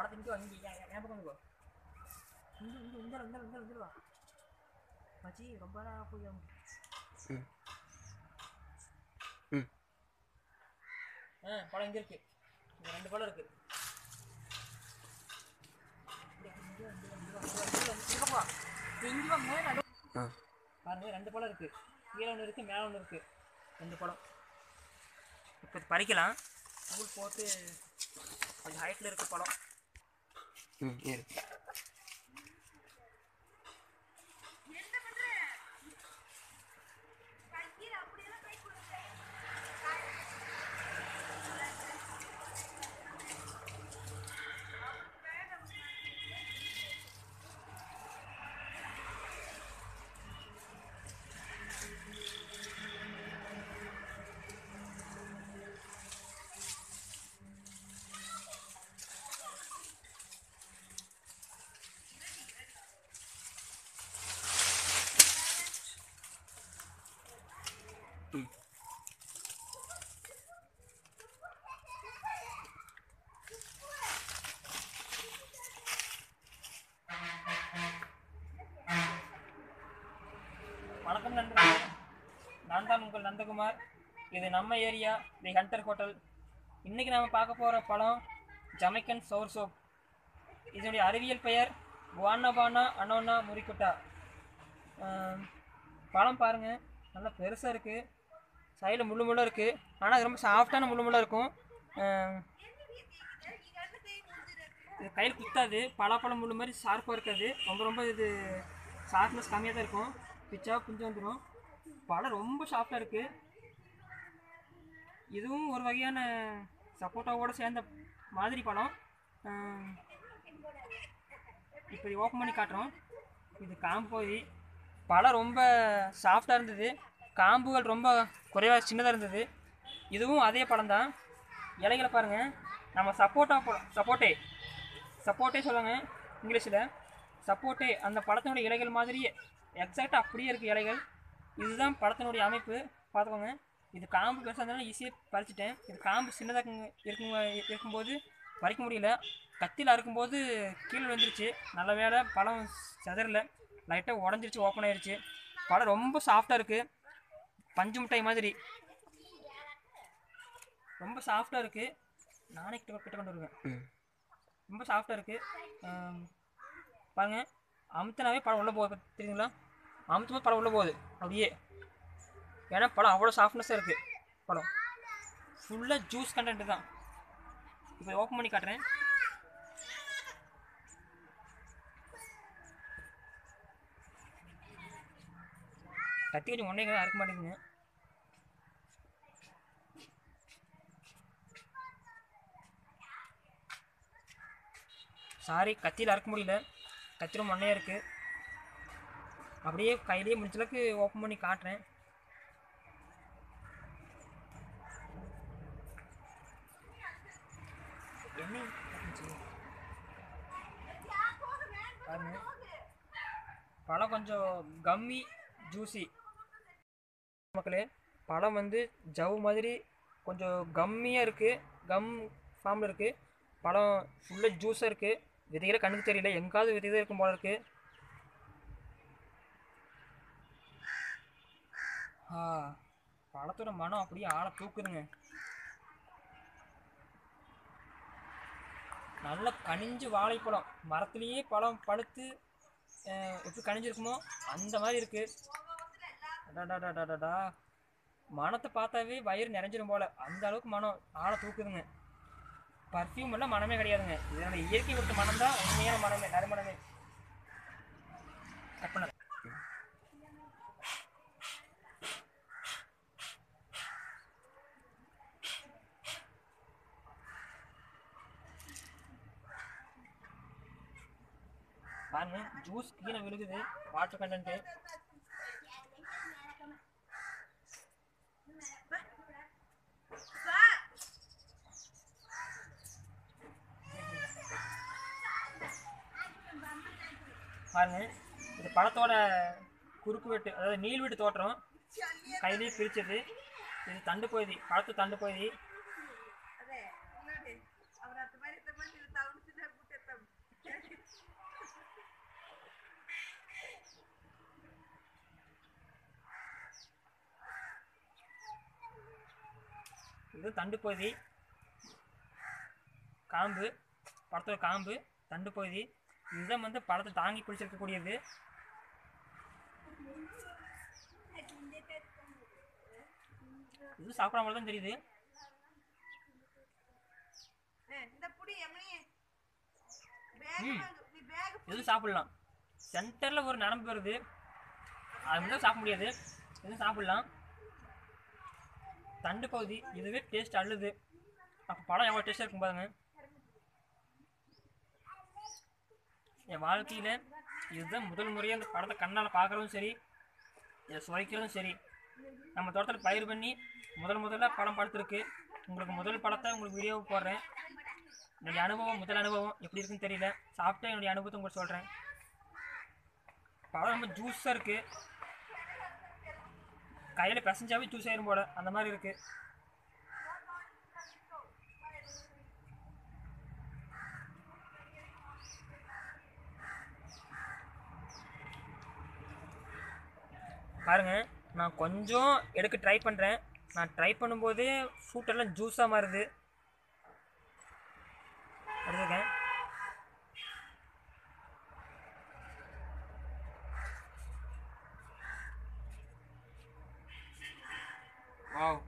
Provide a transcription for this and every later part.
பார்த்து இங்கே வந்து என் என் பக்கம் வந்து இங்கே இங்கே இந்த இந்த இந்த இந்த வா மச்சி ரொம்ப நேரம் போய் ம் ம் ஆ பழம் இங்கே இருக்கு இங்கே ரெண்டு பழம் இருக்கு இங்க, இங்க, இங்க, இங்க வா, இங்க வா, இங்க வா, இங்க வா. இங்க வா, மேல நடு- ஆ பாருங்க ரெண்டு பழம் இருக்கு கீழே ஒன்று இருக்கு மேலே ஒன்று இருக்கு ரெண்டு பழம் இப்போ இது பறிக்கலாம் நூல் போட்டு கொஞ்சம் ஹைட்டில் இருக்கு பழம் ம் ஏறு ம் வணக்கம் நண்பர்களே நான் தான் உங்கள் நந்தகுமார் இது நம்ம ஏரியா தி ஹண்டர் ஹோட்டல் இன்னைக்கு நாம பார்க்க போகிற பழம் ஜமைக்கன் சோர் சோப் இதனுடைய அறிவியல் பெயர் குவானபானா அனோனா முரிக்குட்டா ஆம், பழம் பாருங்க நல்லா பெருசாக இருக்குது சைடில் முள்ளு முள்ளாக இருக்குது ஆனால் அது ரொம்ப சாஃப்டான முள்ளு முள்ளாக இருக்கும் ஆம், இது கையில் குத்தாது பலாப்பழம் முள்ளு மாதிரி ஷார்ப்பாக இருக்காது ரொம்ப ரொம்ப இது ஷார்ப்னஸ் கம்மியாக தான் இருக்கும் பிச்சா புஞ்சு வந்துடும் பழம் ரொம்ப சாஃப்டாக இருக்குது இதுவும் ஒரு வகையான சப்போட்டாவோட சேர்ந்த மாதிரி பழம் ஆம், இப்போ இது ஓப்பன் பண்ணி காட்டுறோம் இது காம்பு பகுதி பழம் ரொம்ப சாஃப்டாக இருந்தது காம்புகள் ரொம்ப குறைவாக சின்னதாக இருந்தது இதுவும் அதே பழம் தான் இலைகளை பாருங்கள் நம்ம சப்போட்டா பழம் சப்போட்டே சப்போட்டே சொல்லுவாங்க இங்கிலீஷில் சப்போட்டே அந்த பழத்தினுடைய இலைகள் மாதிரியே எக்ஸாக்டாக அப்படியே இருக்குது இலைகள் இதுதான் பழத்தினுடைய அமைப்பு பார்த்துக்கோங்க இது காம்பு பெருசாக இருந்தாலும் ஈஸியாக பறிச்சிட்டேன் இது காம்பு சின்னதாக இருக்குங்க இருக்குங்க இருக்கும்போது பறிக்க முடியல கத்தியில் அறுக்கும்போது கீழே விழுந்துருச்சு நல்ல வேளை பழம் செதறல லைட்டாக உடஞ்சிருச்சு ஓப்பன் ஆயிடுச்சு பழம் ரொம்ப சாஃப்டாக இருக்குது பஞ்சு மிட்டாய் மாதிரி ரொம்ப சாஃப்டாக இருக்குது நானே கிட்ட கிட்ட கொண்டு வருவேன் ம் ரொம்ப சாஃப்டாக இருக்குது பாருங்க அமுத்தினாவே பழம் உள்ளே போகுது தெரியுங்களா அமுத்தும் போது பழம் உள்ளே போகுது அப்படியே ஏன்னா பழம் அவ்வளோ சாஃப்ட்னஸாக இருக்குது பழம் ஃபுல்லாக ஜூஸ் கண்டென்ட் தான் இப்போ ஓப்பன் பண்ணி காட்டுறேன் கத்தி கொஞ்சம் ஒன்றே அறுக்க மாட்டேங்குங்க சாரி கத்தியில் அறுக்க முடியல கத்தி ரொம்ப மண்ணையாக இருக்குது அப்படியே கையிலேயே முடிஞ்ச அளவுக்கு ஓப்பன் பண்ணி காட்டுறேன் என்ன கத்துச்சு? பாருங்க பழம் கொஞ்சம் கம்மி ஜூசி மக்களே பழம் வந்து ஜவ் மாதிரி கொஞ்சம் கம்மியாக இருக்குது கம் ஃபார்மில் இருக்குது பழம் ஃபுல்லாக ஜூஸாக இருக்குது விதைகளை கண்ணுக்கு தெரியல எங்காவது விதை தான் இருக்கும் போல இருக்குது ஆ பழத்தோட மனம் அப்படியே ஆளை தூக்குதுங்க நல்ல கனிஞ்சு வாழைப்பழம் மரத்துலேயே பழம் பழுத்து அஹ், எப்படி கனிஞ்சிருக்குமோ அந்த மாதிரி இருக்கு அடடடடடடா மனத்தை பார்த்தாவே வயிறு நிறைஞ்சிரும் போல அந்த அளவுக்கு மனம் ஆளை தூக்குதுங்க பர்ஃப்யூம் எல்லாம் மனமே கிடையாதுங்க இதோட இயற்கை விட்ட மனம் தான் உண்மையான மனமே நறுமணமே கட் பண்ண பாருங்க ஜூஸ் கீழே விழுகுது வாட்டர் கண்டென்ட்டு பாருங்க இது பழத்தோட குறுக்கு வெட்டு அதாவது நீள் வெட்டு தோற்றம் கையிலேயே பிரிச்சது இது தண்டு பகுதி பழத்து தண்டு பகுதி இது தண்டு பகுதி காம்பு பழத்தோட காம்பு தண்டு பகுதி இதுதான் வந்து பழத்தை தாங்கி பிடிச்சிருக்கக்கூடியது இது சாப்பிட்ற மாதிரி தான் தெரியுது இந்த புடி எம்மனி ம். நீ பேக் இது சாப்பிடலாம் சென்டரில் ஒரு நரம்பு வருது அது மட்டும் சாப்பிட முடியாது இது சாப்பிடலாம் தண்டு பகுதி இதுவே டேஸ்ட் அள்ளுது அப்போ பழம் எவ்வளோ டேஸ்ட்டாக இருக்கும் பாருங்க என் வாழ்க்கையில் இதுதான் முதல் முறையாக அந்த படத்தை கண்ணால் பார்க்குறதும் சரி இதை சுவைக்கிறதும் சரி நம்ம தோட்டத்தில் பயிர் பண்ணி முதல் முதல்ல பழம் படுத்துருக்கு உங்களுக்கு முதல் படத்தை உங்களுக்கு வீடியோவை போடுறேன் என்னுடைய அனுபவம் முதல் அனுபவம் எப்படி இருக்குன்னு தெரியல சாப்பிட்டு என்னுடைய அனுபவத்தை உங்களுக்கு சொல்கிறேன் பழம் ரொம்ப ஜூஸாக இருக்குது கையில் பிசைஞ்சாவே ஜூஸ் ஆயிரும் போல அந்த மாதிரி இருக்குது பாருங்க நான் கொஞ்சம் எடுக்க ட்ரை பண்ணுறேன் நான் ட்ரை பண்ணும்போதே ஃப்ரூட் எல்லாம் ஜூஸாக மாறுது எடுத்துக்கேன் வாவ்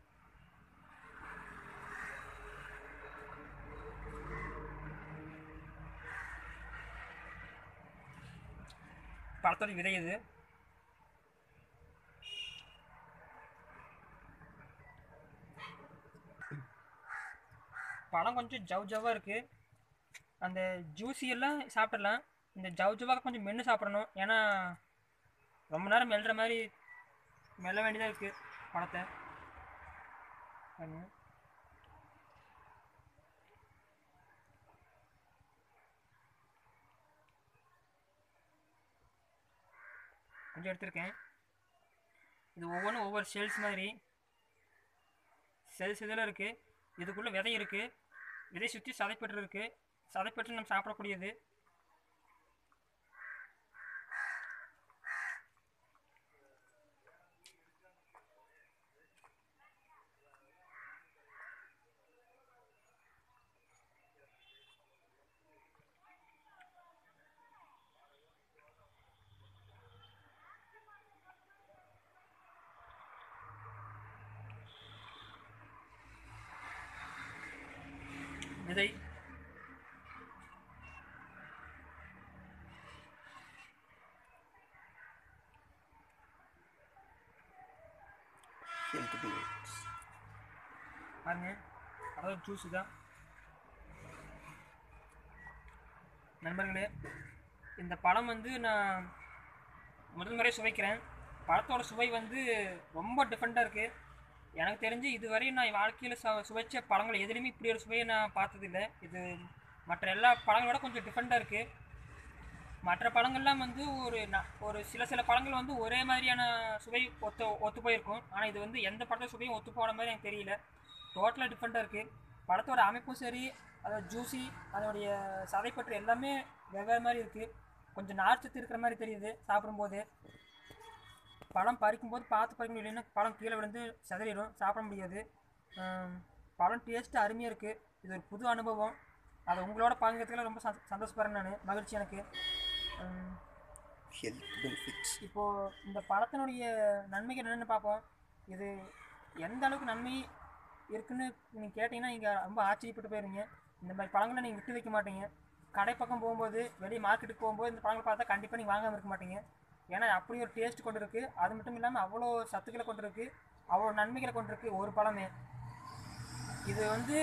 பழத்தோட விதை இது பழம் கொஞ்சம் ஜவ் ஜவ்வாக இருக்குது அந்த ஜூஸி எல்லாம் சாப்பிடலாம் இந்த ஜவ் ஜவ்வாக கொஞ்சம் மென்று சாப்பிடணும் ஏன்னா ரொம்ப நேரம் மெல்ற மாதிரி மெல்ல வேண்டியதாக இருக்குது பழத்தை பாருங்க. கொஞ்சம் எடுத்திருக்கேன் இது ஒவ்வொன்றும் ஒவ்வொரு செல்ஸ் மாதிரி செல்ஸ் இதில் இருக்குது இதுக்குள்ளே விதை இருக்குது விதை சுற்றி சதைப்பற்று இருக்குது சதைப்பற்று நம்ம சாப்பிடக்கூடியது விதை ஹெல்த் பெனிஃபிட்ஸ் பாருங்க அதாவது ஜூஸ் தான் நண்பர்களே இந்த பழம் வந்து நான் முதல் முறை சுவைக்கிறேன் பழத்தோட சுவை வந்து ரொம்ப டிஃப்ரெண்ட்டாக இருக்குது எனக்கு தெரிஞ்சு இதுவரையும் நான் வாழ்க்கையில் சு சுவைச்ச பழங்கள் எதுலேயுமே இப்படி ஒரு சுவையை நான் பார்த்ததில்ல இது மற்ற எல்லா பழங்களோட கொஞ்சம் டிஃப்ரெண்ட்டாக இருக்குது மற்ற பழங்கள்லாம் வந்து ஒரு ந- ஒரு சில சில பழங்கள் வந்து ஒரே மாதிரியான சுவை ஒத்து ஒத்து போயிருக்கும் ஆனால் இது வந்து எந்த பழத்தோட சுவையும் ஒத்து போன மாதிரி எனக்கு தெரியல டோட்டலாக டிஃப்ரெண்ட்டாக இருக்குது பழத்தோட அமைப்பும் சரி அதோட ஜூஸி அதோடைய சதைப்பற்று எல்லாமே வெவ்வேறு மாதிரி இருக்குது கொஞ்சம் நார்ச்சத்து இருக்கிற மாதிரி தெரியுது சாப்பிடும்போது பழம் பறிக்கும்போது பார்த்து பறிக்கணும் இல்லைன்னா பழம் கீழே விழுந்து சிதறிடும் சாப்பிட முடியாது ஆம், பழம் டேஸ்ட்டு அருமையாக இருக்குது இது ஒரு புது அனுபவம் அதை உங்களோட பகிர்ந்ததுல ரொம்ப சந்தோ- சந்தோஷப்படுறேன் நான் மகிழ்ச்சி எனக்கு ஆம், ஹெல்த் பெனிஃபிட்ஸ் இப்போது இந்த பழத்தினுடைய நன்மைகள் என்னென்னு பார்ப்போம் இது எந்த அளவுக்கு நன்மை இருக்குன்னு நீங்கள் கேட்டிங்கன்னா நீங்கள் ரொம்ப ஆச்சரியப்பட்டு போயிருங்க இந்த மாதிரி பழங்களை நீங்கள் விட்டு வைக்க மாட்டீங்க கடை பக்கம் போகும்போது வெளியே மார்க்கெட்டுக்கு போகும்போது இந்த பழங்களை பார்த்தா கண்டிப்பாக நீங்கள் வாங்காமல் இருக்க மாட்டீங்க ஏன்னா அப்படி ஒரு டேஸ்ட் கொண்டு இருக்கு அது மட்டும் இல்லாமல் அவ்வளோ சத்துக்களை கொண்டு இருக்கு அவ்வளோ நன்மைகளை கொண்டு இருக்கு ஒரு பழமே இது வந்து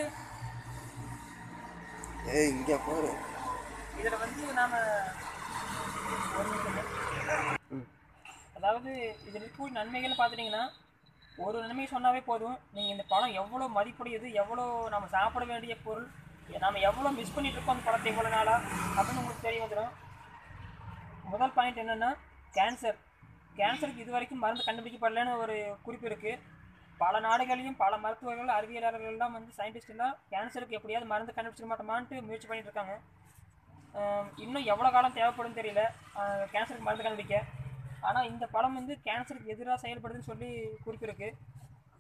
ஏய் இங்கே பாரு இதில் வந்து நாம் ஒரு நிமிஷம் ம் அதாவது இதில் இருக்கக்கூடிய நன்மைகள் பார்த்துட்டிங்கன்னா ஒரு நன்மை சொன்னாவே போதும் நீங்கள் இந்த பழம் எவ்வளோ மதிப்புடையது எவ்வளோ நம்ம சாப்பிட வேண்டிய பொருள் நம்ம எவ்வளோ மிஸ் பண்ணிட்டு இருக்கோம் அந்த பழத்தை இவ்வளோ நாளாக அப்படின்னு உங்களுக்கு தெரிய வந்துடும் முதல் பாயிண்ட் என்னென்னா கேன்சர் கேன்சருக்கு இது வரைக்கும் மருந்து கண்டுபிடிக்கப்படலைன்னு ஒரு குறிப்பு இருக்குது பல நாடுகளையும் பல மருத்துவர்கள் அறிவியலாளர்கள் எல்லாம் வந்து சயின்டிஸ்ட் எல்லாம் கேன்சருக்கு எப்படியாவது மருந்து கண்டுபிடிச்சிட மாட்டோமான்ட்டு முயற்சி பண்ணிட்டு இருக்காங்க ஆஹ் இன்னும் எவ்வளோ காலம் தேவைப்படும் தெரியல ஆஹ் கேன்சருக்கு மருந்து கண்டுபிடிக்க ஆனால் இந்த பழம் வந்து கேன்சருக்கு எதிராக செயல்படுதுன்னு சொல்லி குறிப்பிருக்கு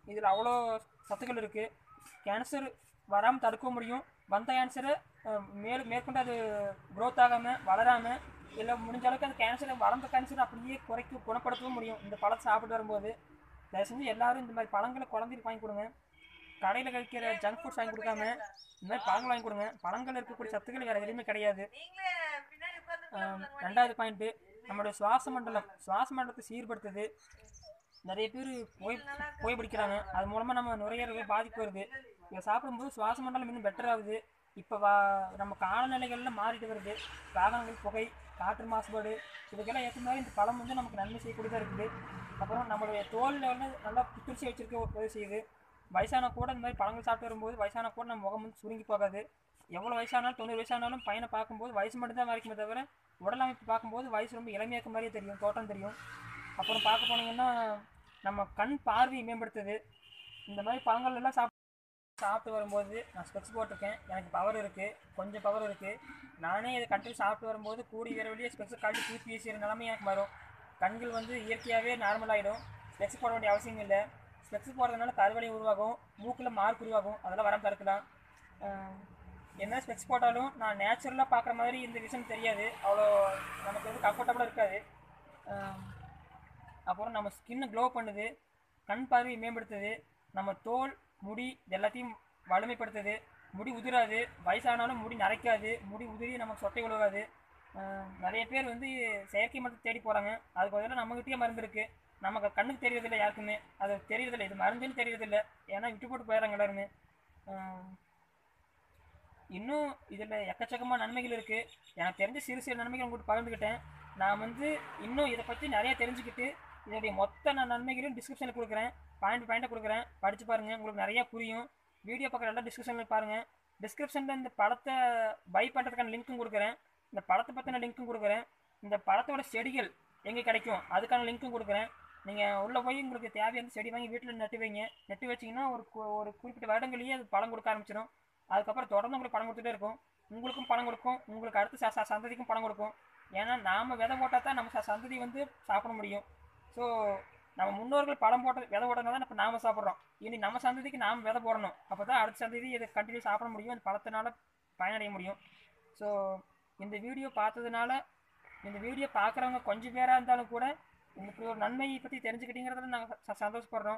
இதில் அவ்வளோ சத்துக்கள் இருக்குது கேன்சர் வராமல் தடுக்க முடியும் வந்த கேன்சரை மேல் மேற்கொண்டு அது க்ரோத் ஆகாமல் வளராமல் இல்லை முடிஞ்ச அளவுக்கு அந்த கேன்சரை வளர்ந்த கேன்சர் அப்படியே குறைக்க குணப்படுத்தவும் முடியும் இந்த பழத்தை சாப்பிட்டு வரும்போது தயவு செஞ்சு எல்லாரும் இந்த மாதிரி பழங்களை குழந்தைக்கு வாங்கி கொடுங்க கடையில் கிடைக்கிற ஜங்க் ஃபுட்ஸ் வாங்கி கொடுக்காம இந்த மாதிரி பழங்கள் வாங்கி கொடுங்க பழங்கள் இருக்கக்கூடிய சத்துக்கள் வேறு எதுவுமே கிடையாது நீங்களே பின்னாடி ஆம், உட்காந்து ரெண்டாவது பாயிண்ட்டு நம்மளுடைய சுவாச மண்டலம் சுவாச மண்டலத்தை சீர்படுத்துது நிறைய பேர் போய் போய் பிடிக்கிறாங்க அது மூலமாக நம்ம நுரையீரல் பாதிப்பு வருது இதை சாப்பிடும்போது சுவாச மண்டலம் இன்னும் பெட்டர் ஆகுது இப்போ வா நம்ம காலநிலைகள்லாம் மாறிட்டு வருது வாகனங்கள் புகை காற்று மாசுபாடு இதுக்கெல்லாம் ஏற்ற மாதிரி இந்த பழம் வந்து நமக்கு நன்மை செய்யக்கூடியதாக இருக்குது அப்புறம் நம்மளுடைய தோலில் வந்து நல்லா புத்துணர்ச்சி வச்சிருக்க உதவி செய்யுது வயசான கூட இந்த மாதிரி பழங்கள் சாப்பிட்டு வரும்போது வயசான கூட நம்ம முகம் வந்து சுருங்கி போகாது எவ்வளோ வயசானாலும் தொண்ணூறு வயசானாலும் பையனை பார்க்கும்போது வயசு மட்டும்தான் வரைக்குமே தவிர உடல் அமைப்பு பார்க்கும்போது வயசு ரொம்ப இளமையாக்க மாதிரியே தெரியும் தோட்டம் தெரியும் அப்புறம் பார்க்க போனீங்கன்னா நம்ம கண் பார்வையை மேம்படுத்துது இந்த மாதிரி பழங்கள் எல்லாம் சாப்பிட்டு சாப்பிட்டு வரும்போது நான் ஸ்பெக்ஸ் போட்டிருக்கேன் எனக்கு பவர் இருக்குது கொஞ்சம் பவர் இருக்குது நானே இதை கண்டிப்பாக சாப்பிட்டு வரும்போது கூடி விரைவிலேயே ஸ்பெக்ஸை கழட்டி தூக்கி வீசுகிற நிலைமை எனக்கு வரும் கண்கள் வந்து இயற்கையாகவே நார்மல் ஆகிடும் ஸ்பெக்ஸ் போட வேண்டிய அவசியம் இல்லை ஸ்பெக்ஸ் போடுறதுனால கருவலி உருவாகும் மூக்கில் மார்க் உருவாகும் அதெல்லாம் வராமல் தடுக்கலாம் ஆஹ் என்ன ஸ்பெக்ஸ் போட்டாலும் நான் நேச்சுரலாக பார்க்குற மாதிரி இந்த விஷயம் தெரியாது அவ்வளோ நமக்கு வந்து கம்ஃபர்டபுளாக இருக்காது ஆஹ் அப்புறம் நம்ம ஸ்கின்னை க்ளோ பண்ணுது கண் பார்வையை மேம்படுத்துது நம்ம தோல் முடி இது எல்லாத்தையும் வலிமைப்படுத்துது முடி உதிராது வயசானாலும் முடி நரைக்காது முடி உதிரி நமக்கு சொட்டை விழுகாது ஆஹ் நிறைய பேர் வந்து செயற்கை மருந்து தேடி போகிறாங்க அதுக்கு பதிலாக நம்மகிட்டயே மருந்து இருக்குது நமக்கு கண்ணுக்கு தெரியறதில்ல யாருக்குமே அது தெரியறதில்ல இது மருந்துன்னு தெரியறதில்ல ஏன்னா விட்டு போட்டு போயிடறாங்க எல்லாருமே ஆஹ் இன்னும் இதில் எக்கச்சக்கமான நன்மைகள் இருக்குது எனக்கு தெரிஞ்ச சிறு சிறு நன்மைகள் உங்கள்கிட்ட பகிர்ந்துக்கிட்டேன் நான் வந்து இன்னும் இதை பற்றி நிறைய தெரிஞ்சுக்கிட்டு இதனுடைய மொத்த நான் நன்மைகளையும் டிஸ்கிரிப்ஷனில் கொடுக்குறேன் பாயிண்ட் பாயிண்ட்டாக கொடுக்குறேன் படித்து பாருங்கள் உங்களுக்கு நிறையா புரியும் வீடியோ பார்க்குற எல்லாம் டிஸ்கிரிப்ஷனில் பாருங்கள் டிஸ்கிரிப்ஷனில் இந்த படத்தை பை பண்ணுறதுக்கான லிங்க்கும் கொடுக்குறேன் இந்த படத்தை பற்றின லிங்க்கும் கொடுக்குறேன் இந்த படத்தோட செடிகள் எங்கே கிடைக்கும் அதுக்கான லிங்க்கும் கொடுக்குறேன் நீங்கள் உள்ளே போய் உங்களுக்கு தேவையான செடி வாங்கி வீட்டில் நட்டு வைங்க நட்டு வச்சிங்கன்னா ஒரு கு- ஒரு குறிப்பிட்ட வருடங்களையே அது பழம் கொடுக்க ஆரம்பிச்சிடும் அதுக்கப்புறம் தொடர்ந்து உங்களுக்கு பணம் கொடுத்துட்டே இருக்கும் உங்களுக்கும் பணம் கொடுக்கும் உங்களுக்கு அடுத்த ச ச- சந்ததிக்கும் பணம் கொடுக்கும் ஏன்னா நாம் விதை போட்டால் தான் நம்ம ச- சந்ததி வந்து சாப்பிட முடியும் ஸோ நம்ம முன்னோர்கள் பழம் போட்ட விதை போட்டனால தான் இப்போ நாம் சாப்பிட்றோம் இனி நம்ம சந்ததிக்கு நாம் விதை போடணும் அப்போ தான் அடுத்த சந்ததி இதை கண்டினியூ சாப்பிட முடியும் அந்த பழத்தினால பயனடைய முடியும் ஸோ இந்த வீடியோ பார்த்ததுனால இந்த வீடியோ பார்க்குறவங்க கொஞ்சம் பேராக இருந்தாலும் கூட இப்படி ஒரு நன்மையை பற்றி தெரிஞ்சுக்கிட்டீங்கிறதுல நாங்கள் ச- சந்தோஷப்படுறோம்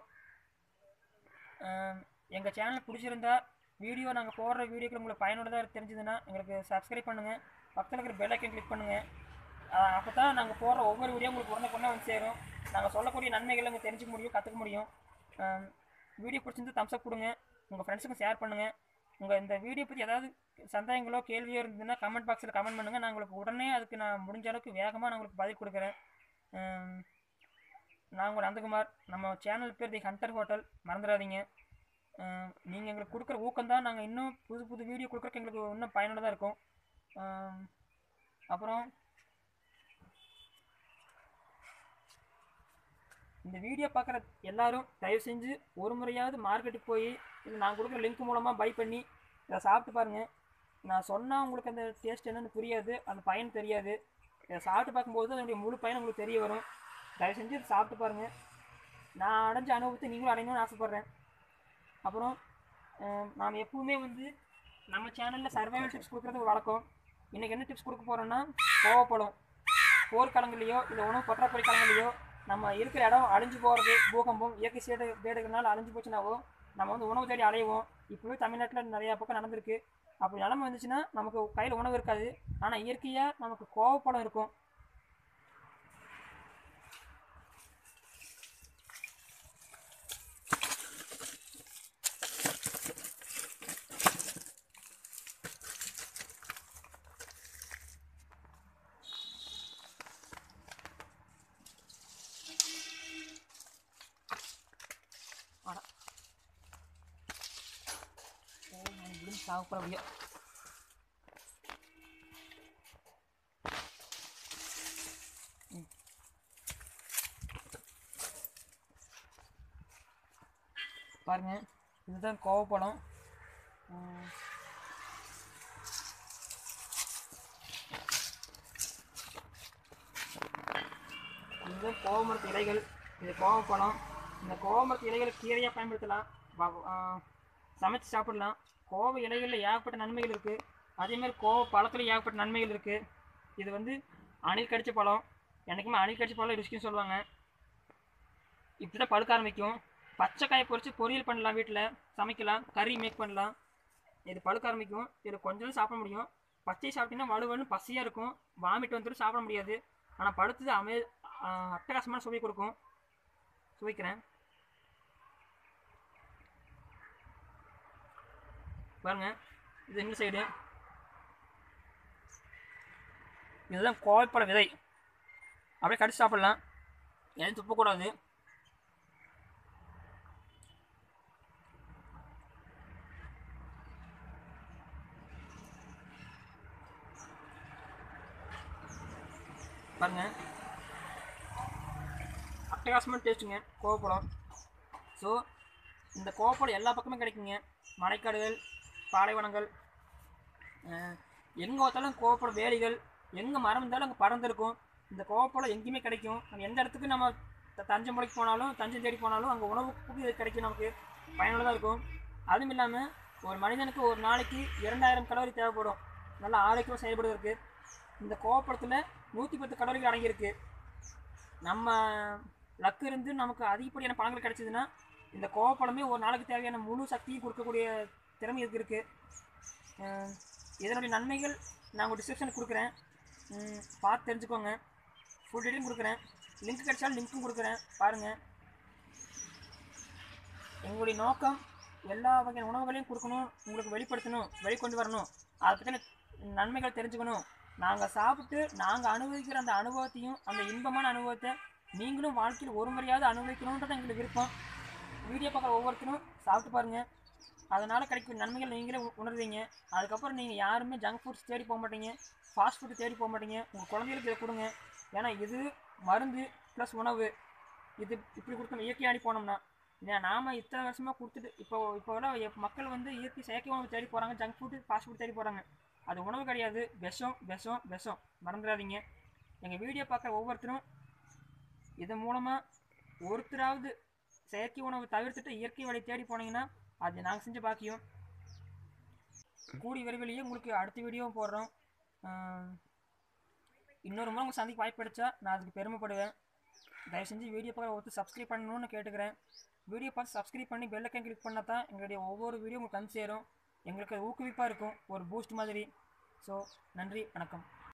எங்கள் சேனல் பிடிச்சிருந்தா வீடியோ நாங்கள் போடுற வீடியோக்கள் உங்களுக்கு பயனுள்ளதாக தெரிஞ்சதுன்னா எங்களுக்கு சப்ஸ்கிரைப் பண்ணுங்கள் பக்கத்தில் இருக்கிற பெல் ஐக்கன் கிளிக் பண்ணுங்கள் அப்போ தான் நாங்கள் போடுற ஒவ்வொரு வீடியோ உங்களுக்கு உடனே வந்து சேரும் நாங்கள் சொல்லக்கூடிய நன்மைகளை உங்களுக்கு தெரிஞ்சுக்க முடியும் கற்றுக்க முடியும் வீடியோ பிடிச்சிருந்து தம்ஸ் அப் கொடுங்க உங்கள் ஃப்ரெண்ட்ஸுக்கும் ஷேர் பண்ணுங்கள் உங்கள் இந்த வீடியோ பற்றி ஏதாவது சந்தேகங்களோ கேள்வியோ இருந்ததுன்னா கமெண்ட் பாக்ஸில் கமெண்ட் பண்ணுங்கள் நான் உங்களுக்கு உடனே அதுக்கு நான் முடிஞ்ச அளவுக்கு வேகமாக நான் உங்களுக்கு பதில் கொடுக்குறேன் ஆம், நான் உங்கள் நந்தகுமார் நம்ம சேனல் பேர் தி ஹண்டர் ஹோட்டல் மறந்துடாதீங்க நீங்கள் எங்களுக்கு கொடுக்குற ஊக்கம் தான் நாங்கள் இன்னும் புது புது வீடியோ கொடுக்குறக்கு எங்களுக்கு இன்னும் பயனுள்ளதாக இருக்கும் ஆம், அப்புறம் இந்த வீடியோ பார்க்குற எல்லாரும் தயவு செஞ்சு ஒரு முறையாவது மார்க்கெட்டுக்கு போய் இது நான் கொடுக்குற லிங்க் மூலமாக பை பண்ணி இதை சாப்பிட்டு பாருங்கள் நான் சொன்னால் உங்களுக்கு அந்த டேஸ்ட் என்னன்னு புரியாது அந்த பயன் தெரியாது இதை சாப்பிட்டு பார்க்கும்போது அதனுடைய முழு பயன் உங்களுக்கு தெரிய வரும் தயவு செஞ்சு இதை சாப்பிட்டு பாருங்கள் நான் அடைஞ்ச அனுபவத்தை நீங்களும் அடையணும்னு ஆசைப்பட்றேன் அப்புறம் அஹ், நாம் எப்பவுமே வந்து நம்ம சேனலில் சர்வைவல் டிப்ஸ் கொடுக்குறது வழக்கம் இன்றைக்கி என்ன டிப்ஸ் கொடுக்க போகிறோன்னா கோவப்படும் போர்க்காலங்களையோ இல்லை உணவு பற்றாக்குறை காலங்களையோ நம்ம இருக்கிற இடம் அழிஞ்சு போகிறது பூகம்பம் இயற்கை சேடு பேடுகள்னால அழிஞ்சு போச்சுனாவோ நம்ம வந்து உணவு தேடி அலைவோம் இப்போவே தமிழ்நாட்டில் நிறையா பக்கம் நடந்திருக்கு அப்படி நிலமை வந்துச்சுன்னா நமக்கு கையில் உணவு இருக்காது ஆனால் இயற்கையாக நமக்கு கோவப்படம் இருக்கும் அட ஓ நான் இப்படின்னு சாப்பிட்ற அப்படியே ம். பாருங்க இதுதான் கோவப்படம் ம். இதுதான் கோவமரத்து இலைகள் இது கோவப்பழம் இந்த கோவமரத்து இலைகளை கீரையாக பயன்படுத்தலாம் வ- ஆ, சமைச்சு சாப்பிடலாம் கோவ இலைகளில் ஏகப்பட்ட நன்மைகள் இருக்குது அதேமாதிரி கோவ பழத்தில் ஏகப்பட்ட நன்மைகள் இருக்குது இது வந்து அணில் கடிச்ச பழம் எனக்குமே அணில் கடிச்ச பழம் ருசிக்குன்னு சொல்லுவாங்க இப்படி தான் பழுக்க ஆரம்பிக்கும் பச்சை காயை பொரிச்சு பொரியல் பண்ணலாம் வீட்டில் சமைக்கலாம் கறி மேக் பண்ணலாம் இது பழுக்க ஆரம்பிக்கும் இதில் கொஞ்சம் சாப்பிட முடியும் பச்சை சாப்பிட்டீங்கன்னா வலுவலுன்னு பசியாக இருக்கும் வாமிட் வந்துட்டு சாப்பிட முடியாது ஆனால் பழுத்தது அமே ஆ, அட்டகாசமான சுவை கொடுக்கும் சுவைக்கிறேன் பாருங்க இது இந்த சைடு இதுதான் கோவைப்பழ விதை அப்படியே கடிச்சு சாப்பிடலாம் எதுவும் துப்பக்கூடாது பாருங்க அட்டகாசமான டேஸ்ட்டுங்க கோவப்பழம் ஸோ இந்த கோவப்பழம் எல்லா பக்கமும் கிடைக்குங்க மலைக்காடுகள் பாலைவனங்கள் எங்கே பார்த்தாலும் கோவப்பழம் வேலிகள் எங்கே மரம் இருந்தாலும் அங்கே பறந்துருக்கும் இந்த கோவப்பழம் எங்கேயுமே கிடைக்கும் நம்ம எந்த இடத்துக்கு நம்ம த- தஞ்சம்புழைக்கு போனாலும் தஞ்சம் தேடி போனாலும் அங்கே உணவுக்கு இது கிடைக்கும் நமக்கு பயனுள்ளதாக இருக்கும் அதுவும் இல்லாமல் ஒரு மனிதனுக்கு ஒரு நாளைக்கு இரண்டாயிரம் கலோரி தேவைப்படும் நல்லா ஆரோக்கியமாக செயல்படுவதற்கு இந்த கோவப்பழத்தில் நூற்றி பத்து கலோரிகள் அடங்கியிருக்கு நம்ம லக்கு இருந்து நமக்கு அதிகப்படியான பழங்கள் கிடைச்சதுன்னா இந்த கோவப்பழமே ஒரு நாளைக்கு தேவையான முழு சக்தியும் கொடுக்கக்கூடிய திறமை இதுக்கு இருக்குது அஹ் இதனுடைய நன்மைகள் நான் உங்கள் டிஸ்கிரிப்ஷனுக்கு கொடுக்குறேன் உம் பார்த்து தெரிஞ்சுக்கோங்க ஃபுல் டீட்டெயில் கொடுக்குறேன் லிங்க் கிடைச்சாலும் லிங்க்கும் கொடுக்குறேன் பாருங்கள் எங்களுடைய நோக்கம் எல்லா வகையான உணவுகளையும் கொடுக்கணும் உங்களுக்கு வெளிப்படுத்தணும் வெளிக்கொண்டு வரணும் அதை பற்றின நன்மைகள் தெரிஞ்சுக்கணும் நாங்கள் சாப்பிட்டு நாங்கள் அனுபவிக்கிற அந்த அனுபவத்தையும் அந்த இன்பமான அனுபவத்தை நீங்களும் வாழ்க்கையில் ஒரு முறையாவது அனுபவிக்கணுன்றது எங்களுக்கு விருப்பம் வீடியோ பார்க்குற ஒவ்வொருத்தரும் சாப்பிட்டு பாருங்கள் அதனால் கிடைக்கும் நன்மைகள் நீங்களே உ- உணர்வீங்க அதுக்கப்புறம் நீங்கள் யாருமே ஜங்க் ஃபுட்ஸ் தேடி போக மாட்டீங்க ஃபாஸ்ட் ஃபுட் தேடி போக மாட்டீங்க உங்கள் குழந்தைகளுக்கு இதை கொடுங்க ஏன்னா இது மருந்து ப்ளஸ் உணவு இது இப்படி கொடுத்தோம் இயற்கையாடி போனோம்னா ஏன் நாம இத்தனை வருஷமாக கொடுத்துட்டு இப்போ இப்போ விட எப்- மக்கள் வந்து இயற்கை செயற்கை உணவு தேடி போகிறாங்க ஜங்க் ஃபுட்டு ஃபாஸ்ட் ஃபுட் தேடி போகிறாங்க அது உணவு கிடையாது விஷம் விஷம் விஷம் மறந்துடாதீங்க எங்கள் வீடியோ பார்க்குற ஒவ்வொருத்தரும் இதன் மூலமாக ஒருத்தராவது செயற்கை உணவு தவிர்த்துட்டு இயற்கை வழி தேடி போனீங்கன்னா அது நாங்கள் செஞ்ச பாக்கியம் கூடி விரைவிலேயே உங்களுக்கு அடுத்த வீடியோவும் போடுறோம் ஆஹ் இன்னொரு முறை உங்கள் சந்திக்கு வாய்ப்பு கிடைச்சா நான் அதுக்கு பெருமைப்படுவேன் தயவு செஞ்சு வீடியோ பார்க்க ஒருத்தர் சப்ஸ்கிரைப் பண்ணணும்னு கேட்டுக்கிறேன் வீடியோ பார்த்து சப்ஸ்கிரைப் பண்ணி பெல் ஐக்கன் கிளிக் பண்ணால் தான் எங்களுடைய ஒவ்வொரு வீடியோ உங்களுக்கு வந்து சேரும் எங்களுக்கு அது ஊக்குவிப்பாக இருக்கும் ஒரு பூஸ்ட் மாதிரி ஸோ நன்றி வணக்கம்